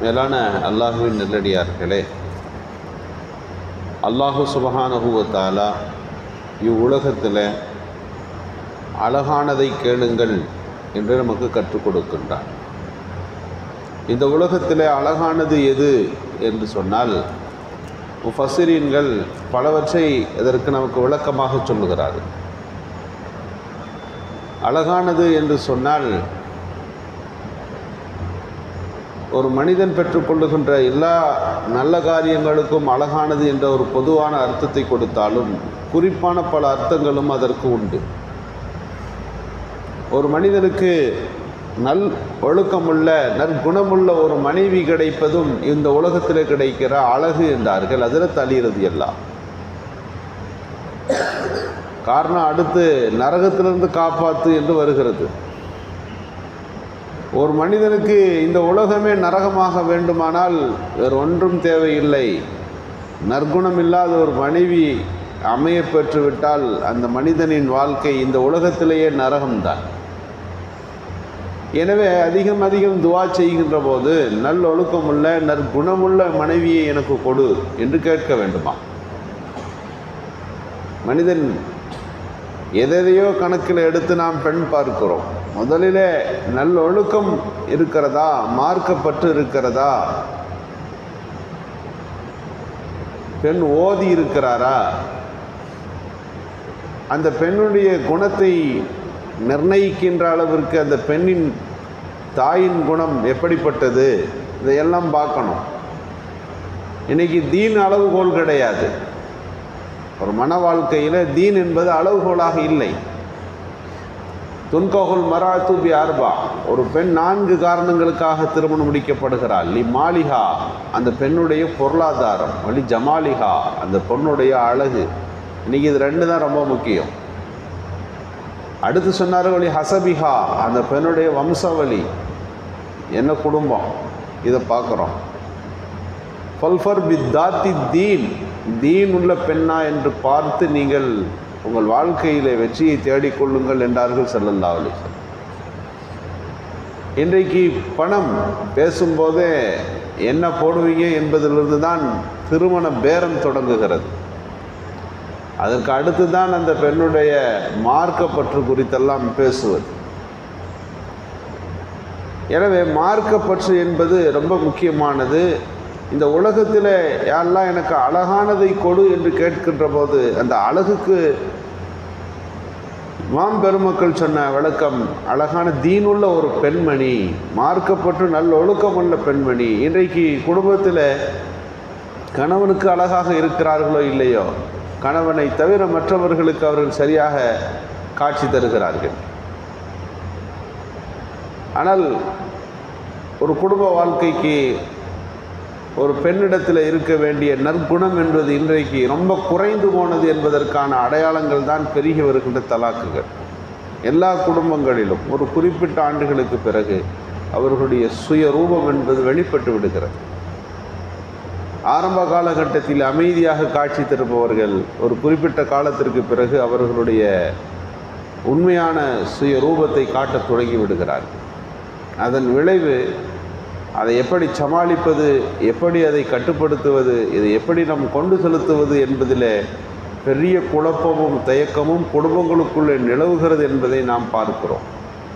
மேலான அல்லாஹுவின் நெல்லடியார்களே அல்லாஹு சுபஹானஹுவத்தாலா இவ்வுலகத்தில் அழகானதை கேளுங்கள் என்று நமக்கு கற்றுக் கொடுக்கின்றார் இந்த உலகத்தில் அழகானது எது என்று சொன்னால் முஃபசிரீன்கள் பலவற்றை இதற்கு நமக்கு விளக்கமாக சொல்லுகிறார்கள் அழகானது என்று சொன்னால் ஒரு மனிதன் பெற்றுக்கொள்ளுகின்ற எல்லா நல்ல காரியங்களுக்கும் அழகானது என்ற ஒரு பொதுவான அர்த்தத்தை கொடுத்தாலும் குறிப்பான பல அர்த்தங்களும் அதற்கு உண்டு ஒரு மனிதனுக்கு நல் ஒழுக்கமுள்ள நற்குணமுள்ள ஒரு மனைவி கிடைப்பதும் இந்த உலகத்தில் கிடைக்கிற அழகு என்றார்கள் அதில் தளிகிறது எல்லாம் காரணம் அடுத்து நரகத்திலிருந்து காப்பாத்து என்று வருகிறது ஒரு மனிதனுக்கு இந்த உலகமே நரகமாக வேண்டுமானால் வேறு ஒன்றும் தேவையில்லை நற்குணம் இல்லாத ஒரு மனைவி அமைய பெற்றுவிட்டால் அந்த மனிதனின் வாழ்க்கை இந்த உலகத்திலேயே நரகம்தான் எனவே அதிகம் அதிகம் துவா செய்கின்ற போது நல் ஒழுக்கமுள்ள நற்குணமுள்ள மனைவியை எனக்கு கொடு என்று கேட்க வேண்டுமா மனிதன் எதையோ கணக்கில் எடுத்து நாம் பெண் பார்க்கிறோம் முதலிலே நல்ல ஒழுக்கம் இருக்கிறதா மார்க்கப்பட்டு இருக்கிறதா பெண் ஓதி இருக்கிறாரா அந்த பெண்ணுடைய குணத்தை நிர்ணயிக்கின்ற அளவிற்கு அந்த பெண்ணின் தாயின் குணம் எப்படிப்பட்டது இதையெல்லாம் பார்க்கணும் இன்னைக்கு தீன் அளவுகோல் கிடையாது ஒரு மன வாழ்க்கையில் தீன் என்பது அளவுகோலாக இல்லை துன்கோகுல் மராத்து பி அர்பா ஒரு பெண் நான்கு காரணங்களுக்காக திருமணம் முடிக்கப்படுகிறாள் லி மாலிகா அந்த பெண்ணுடைய பொருளாதாரம் வழி ஜமாலிகா அந்த பொண்ணுடைய அழகு இன்னைக்கு இது ரெண்டு தான் ரொம்ப முக்கியம் அடுத்து சொன்னார் வழி ஹசபிகா அந்த பெண்ணுடைய வம்சவழி என்ன குடும்பம் இதை பார்க்குறோம் ஃபல்ஃபர் பி தாத்தி தீன் தீன் உள்ள பெண்ணா என்று பார்த்து நீங்கள் உங்கள் வாழ்க்கையில் வெற்றியை தேடிக்கொள்ளுங்கள் என்றார்கள் செல்லல்லா அலி இன்றைக்கு பணம் பேசும்போதே என்ன போடுவீங்க என்பதிலிருந்து தான் திருமண பேரம் தொடங்குகிறது அதற்கு அடுத்து தான் அந்த பெண்ணுடைய மார்க்கப்பற்று குறித்தெல்லாம் பேசுவது எனவே மார்க்கப்பற்று என்பது ரொம்ப முக்கியமானது இந்த உலகத்தில் யாரெல்லாம் எனக்கு அழகானதை கொடு என்று கேட்கின்ற போது அந்த அழகுக்கு மாம் பெருமக்கள் சொன்ன விளக்கம் அழகான தீனுள்ள ஒரு பெண்மணி மார்க்கப்பட்டு நல்ல ஒழுக்கமுள்ள பெண்மணி இன்றைக்கு குடும்பத்தில் கணவனுக்கு அழகாக இருக்கிறார்களோ இல்லையோ கணவனை தவிர மற்றவர்களுக்கு அவர்கள் சரியாக காட்சி தருகிறார்கள் ஆனால் ஒரு குடும்ப வாழ்க்கைக்கு ஒரு பெண்ணிடத்தில் இருக்க வேண்டிய நற்குணம் என்பது இன்றைக்கு ரொம்ப குறைந்து போனது என்பதற்கான அடையாளங்கள் தான் பெருகி வருகின்ற தலாக்குகள் எல்லா குடும்பங்களிலும் ஒரு குறிப்பிட்ட ஆண்டுகளுக்கு பிறகு அவர்களுடைய சுய ரூபம் என்பது வெளிப்பட்டு விடுகிறது ஆரம்ப காலகட்டத்தில் அமைதியாக காட்சி தருபவர்கள் ஒரு குறிப்பிட்ட காலத்திற்கு பிறகு அவர்களுடைய உண்மையான சுய ரூபத்தை காட்டத் தொடங்கி விடுகிறார்கள் அதன் விளைவு அதை எப்படி சமாளிப்பது எப்படி அதை கட்டுப்படுத்துவது இதை எப்படி நாம் கொண்டு செலுத்துவது என்பதில் பெரிய குழப்பமும் தயக்கமும் குடும்பங்களுக்குள்ளே நிலவுகிறது என்பதை நாம் பார்க்கிறோம்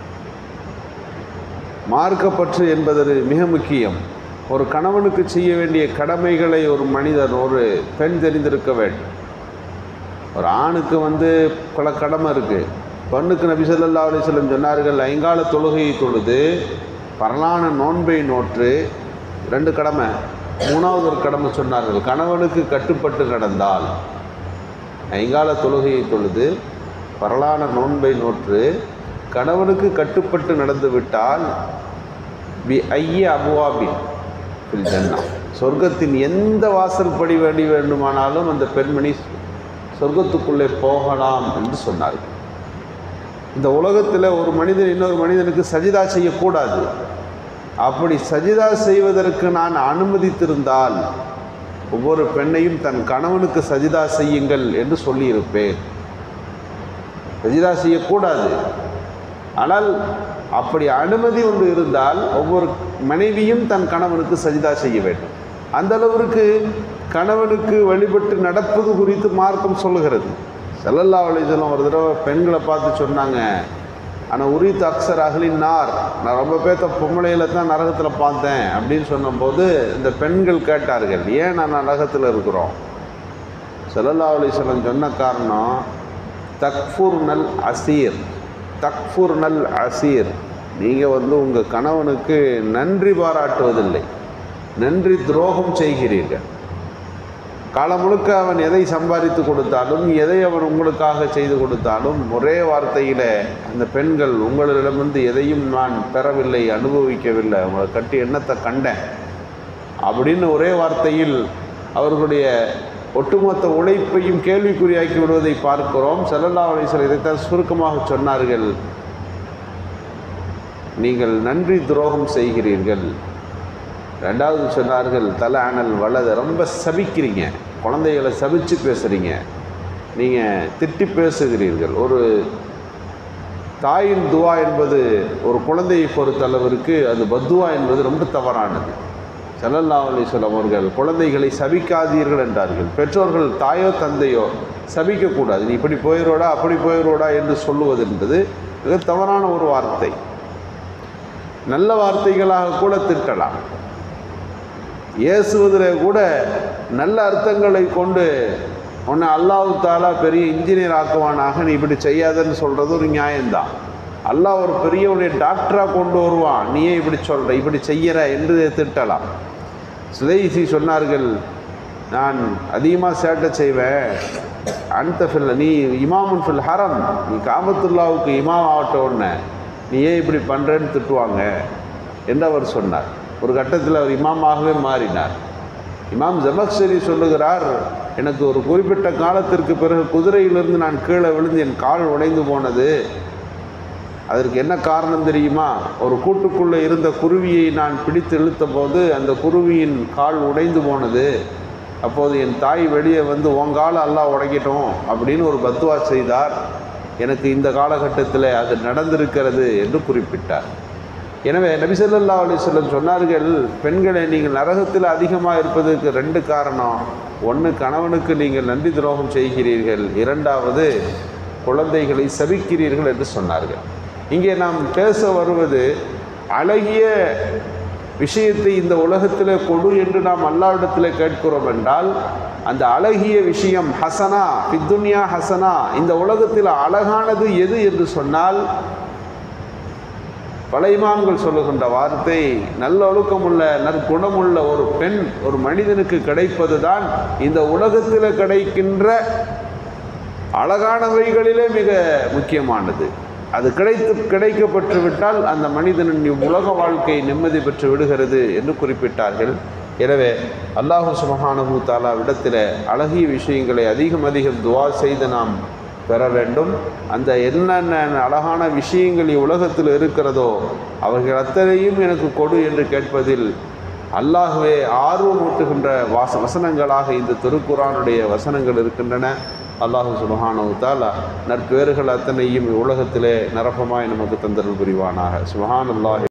மார்க்கப்பற்று என்பது மிக முக்கியம் ஒரு கணவனுக்கு செய்ய வேண்டிய கடமைகளை ஒரு மனிதர் ஒரு பெண் தெரிந்திருக்க வேண்டும் ஒரு ஆணுக்கு வந்து பல கடமை இருக்குது பெண்ணுக்கு நபி சொல்லா அலிஸ்லம் சொன்னார்கள் ஐங்கால தொழுகையை தொழுது பரலான நோன்பை நோற்று ரெண்டு கடமை மூணாவது ஒரு கடமை சொன்னார்கள் கணவனுக்கு கட்டுப்பட்டு நடந்தால் ஐங்கால தொழுகையை தொழுது பரலான நோன்பை நோற்று கணவனுக்கு கட்டுப்பட்டு நடந்து விட்டால் பி ஐய அபுவாபின் ஃபில் ஜன்னா சொர்க்கத்தின் எந்த வாசல் படி வேண்டி வேண்டுமானாலும் அந்த பெண்மணி சொர்க்கத்துக்குள்ளே போகலாம் என்று சொன்னார்கள் இந்த உலகத்தில் ஒரு மனிதன் இன்னொரு மனிதனுக்கு சஜிதா செய்யக்கூடாது அப்படி சஜிதா செய்வதற்கு நான் அனுமதித்திருந்தால் ஒவ்வொரு பெண்ணையும் தன் கணவனுக்கு சஜிதா செய்யுங்கள் என்று சொல்லியிருப்பேன் சஜிதா செய்யக்கூடாது ஆனால் அப்படி அனுமதி ஒன்று இருந்தால் ஒவ்வொரு மனைவியும் தன் கணவனுக்கு சஜிதா செய்ய வேண்டும் அந்த அளவிற்கு கணவனுக்கு வழிபட்டு நடப்பது குறித்து மார்க்கம் சொல்லுகிறது செல்லல்லா அலிசல்லாம் ஒரு தடவை பெண்களை பார்த்து சொன்னாங்க ஆனால் உரித்து அக்சர் அகலின் நார் நான் ரொம்ப பேர்த்த பொம்பளையில தான் நரகத்தில் பார்த்தேன் அப்படின்னு சொன்னபோது இந்த பெண்கள் கேட்டார்கள் ஏன் நான் நரகத்தில் இருக்கிறோம் செல்லல்லா அலிஸ்லம் சொன்ன காரணம் தக்ஃபுர் நல் அசீர் தக்ஃபுர் நல் அசீர் நீங்கள் வந்து உங்கள் கணவனுக்கு நன்றி பாராட்டுவதில்லை நன்றி துரோகம் செய்கிறீர்கள் காலம் முழுக்க அவன் எதை சம்பாதித்து கொடுத்தாலும் எதை அவன் உங்களுக்காக செய்து கொடுத்தாலும் ஒரே வார்த்தையில் அந்த பெண்கள் உங்களிடமிருந்து எதையும் நான் பெறவில்லை அனுபவிக்கவில்லை உங்களை கட்டி எண்ணத்தை கண்டேன் அப்படின்னு ஒரே வார்த்தையில் அவர்களுடைய ஒட்டுமொத்த உழைப்பையும் கேள்விக்குறியாக்கி விடுவதை பார்க்கிறோம் செல்லல்லா அலிஸ்வல் இதைத்தான் சுருக்கமாக சொன்னார்கள் நீங்கள் நன்றி துரோகம் செய்கிறீர்கள் ரெண்டாவது சொன்னார்கள் தல அனல் வலது ரொம்ப சபிக்கிறீங்க குழந்தைகளை சபிச்சு பேசுகிறீங்க நீங்கள் திட்டி பேசுகிறீர்கள் ஒரு தாயின் துவா என்பது ஒரு குழந்தையை பொறுத்தளவிற்கு அது பத்துவா என்பது ரொம்ப தவறானது சல்லல்லா அலிஸ்வலம் அவர்கள் குழந்தைகளை சபிக்காதீர்கள் என்றார்கள் பெற்றோர்கள் தாயோ தந்தையோ சபிக்கக்கூடாது நீ இப்படி போயிரோடா அப்படி போயிரோடா என்று சொல்லுவது என்பது மிக தவறான ஒரு வார்த்தை நல்ல வார்த்தைகளாக கூட திட்டலாம் ஏசுவதில் கூட நல்ல அர்த்தங்களை கொண்டு உன்னை அல்லாஹு தாலா பெரிய இன்ஜினியர் ஆக்குவானாக நீ இப்படி செய்யாதன்னு சொல்கிறது ஒரு நியாயம்தான் அல்லாஹ் ஒரு பெரியவனுடைய டாக்டராக கொண்டு வருவான் நீயே இப்படி சொல்கிற இப்படி செய்யற என்று திட்டலாம் சுதேசி சொன்னார்கள் நான் அதிகமாக சேட்டை செய்வேன் அந்த ஃபில் நீ இமாமுன் ஃபில் ஹரம் நீ காமத்துல்லாவுக்கு இமாம் ஆகட்ட உடனே நீ ஏன் இப்படி பண்ணுறேன்னு திட்டுவாங்க என்று அவர் சொன்னார் ஒரு கட்டத்தில் அவர் இமாமாகவே மாறினார் இமாம் ஜமக்சரி சொல்லுகிறார் எனக்கு ஒரு குறிப்பிட்ட காலத்திற்கு பிறகு குதிரையிலிருந்து நான் கீழே விழுந்து என் கால் உடைந்து போனது அதற்கு என்ன காரணம் தெரியுமா ஒரு கூட்டுக்குள்ளே இருந்த குருவியை நான் பிடித்து இழுத்த போது அந்த குருவியின் கால் உடைந்து போனது அப்போது என் தாய் வெளியே வந்து உங்கால எல்லாம் உடைக்கட்டும் அப்படின்னு ஒரு பத்துவா செய்தார் எனக்கு இந்த காலகட்டத்தில் அது நடந்திருக்கிறது என்று குறிப்பிட்டார் எனவே நபிசல்லா அலிஸ்லம் சொன்னார்கள் பெண்களை நீங்கள் நரகத்தில் அதிகமாக இருப்பதற்கு ரெண்டு காரணம் ஒன்று கணவனுக்கு நீங்கள் நன்றி துரோகம் செய்கிறீர்கள் இரண்டாவது குழந்தைகளை சபிக்கிறீர்கள் என்று சொன்னார்கள் இங்கே நாம் பேச வருவது அழகிய விஷயத்தை இந்த உலகத்தில் கொடு என்று நாம் அல்லாவிடத்தில் கேட்கிறோம் என்றால் அந்த அழகிய விஷயம் ஹசனா பித்துன்யா ஹசனா இந்த உலகத்தில் அழகானது எது என்று சொன்னால் பல இமாம்கள் சொல்லுகின்ற வார்த்தை நல்ல ஒழுக்கமுள்ள நற்குணமுள்ள ஒரு பெண் ஒரு மனிதனுக்கு கிடைப்பது தான் இந்த உலகத்தில் கிடைக்கின்ற அழகானவைகளிலே மிக முக்கியமானது அது கிடைத்து கிடைக்கப்பட்டு விட்டால் அந்த மனிதனின் உலக வாழ்க்கை நிம்மதி பெற்று விடுகிறது என்று குறிப்பிட்டார்கள் எனவே அல்லாஹு சுபஹானஹு தாலா விடத்தில் அழகிய விஷயங்களை அதிகம் அதிகம் துவா செய்து நாம் பெற வேண்டும் அந்த என்னென்ன அழகான விஷயங்கள் உலகத்தில் இருக்கிறதோ அவர்கள் அத்தனையும் எனக்கு கொடு என்று கேட்பதில் அல்லாஹ்வே ஆர்வமூட்டுகின்ற வாச வசனங்களாக இந்த திருக்குறானுடைய வசனங்கள் இருக்கின்றன அல்லாஹு சுபஹானவு தாலா நற்பேறுகள் அத்தனையும் உலகத்திலே நிரப்பமாய் நமக்கு தந்தருள் புரிவானாக சுபஹான் அல்லாஹி